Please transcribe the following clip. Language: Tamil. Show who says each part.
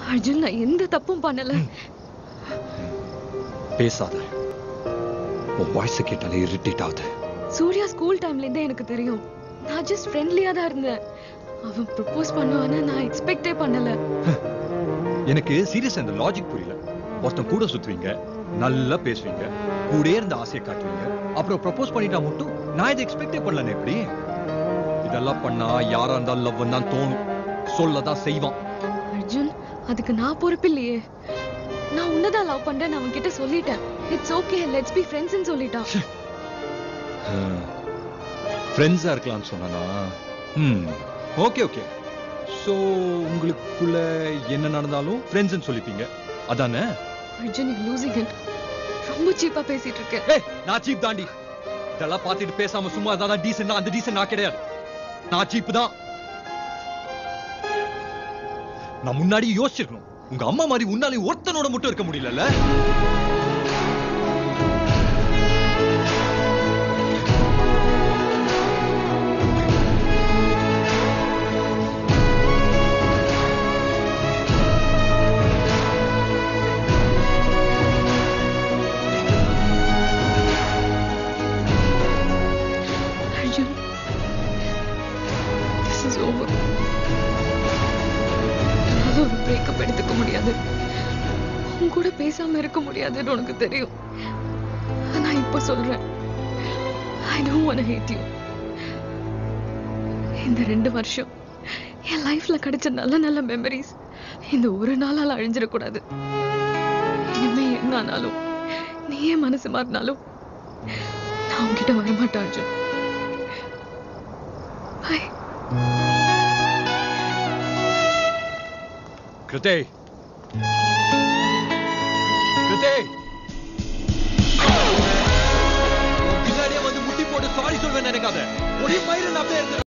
Speaker 1: அர்ஜுன் நான் எந்த தப்பும் பண்ணல
Speaker 2: பேசாத உன் வாய்ஸை கேட்டாலே இரிட்டேட் ஆகுது
Speaker 1: சூர்யா ஸ்கூல் டைம்ல இருந்தே எனக்கு தெரியும் நான் ஜஸ்ட் ஃப்ரெண்ட்லியா தான் இருந்தேன் அவன் ப்ரப்போஸ் பண்ணுவான்னு நான் எக்ஸ்பெக்டே பண்ணல
Speaker 2: எனக்கு சீரியஸ் அந்த லாஜிக் புரியல ஒருத்தன் கூட சுத்துவீங்க நல்லா பேசுவீங்க கூடயே இருந்த ஆசையை காட்டுவீங்க அப்புறம் ப்ரப்போஸ் பண்ணிட்டா மட்டும் நான் இதை எக்ஸ்பெக்டே பண்ணல எப்படி இதெல்லாம் பண்ணா யாரா இருந்தாலும் லவ் தான் தோணும் சொல்லதான் செய்வான்
Speaker 1: அர்ஜுன் அதுக்கு நான் பொறுப்பு இல்லையே நான் உன்னதான் லவ் பண்றேன் அவன் கிட்ட சொல்லிட்டேன் இட்ஸ் ஓகே லெட்ஸ் பி ஃப்ரெண்ட்ஸ்னு சொல்லிட்டான்
Speaker 2: ஃப்ரெண்ட்ஸா இருக்கலாம்னு சொன்னானா ம் ஓகே ஓகே சோ உங்களுக்குள்ள என்ன நடந்தாலும் ஃப்ரெண்ட்ஸ்னு சொல்லிப்பீங்க அதானே
Speaker 1: அர்ஜுன் யூ லூசிங் இட் ரொம்ப சீப்பா பேசிட்டு இருக்கேன்
Speaker 2: ஏய் நான் சீப் தாண்டி இதெல்லாம் பார்த்துட்டு பேசாம சும்மா தான் டீசென்ட் அந்த டீசென்ட் நான் கிடையாது நான் சீப் தான் நான் முன்னாடி யோசிச்சிருக்கணும் உங்க அம்மா மாதிரி உன்னாலே ஒருத்தனோட மட்டும் இருக்க முடியலல்ல
Speaker 1: அர்ஜுன் திஸ் இஸ் ஓவர் என்னால ஒரு பிரேக்கப் எடுத்துக்க முடியாது உன் கூட பேசாம இருக்க முடியாதுன்னு உனக்கு தெரியும் ஆனா இப்ப சொல்றேன் I don't want hate you இந்த ரெண்டு வருஷம் என் லைஃப்ல கிடைச்ச நல்ல நல்ல மெமரிஸ் இந்த ஒரு நாளால அழிஞ்சிடக்கூடாது இனிமே என்ன ஆனாலும் நீயே மனசு மாறினாலும் நான் உன்கிட்ட வரமாட்டேன் அர்ஜுன் பாய்
Speaker 2: கிருத்தே கிருத்தே உன் பின்னாடியே வந்து முட்டி போட்டு சாரி சொல்வேன் நினைக்காத ஒரே மயிறு நான் அப்படியே இருந்தேன்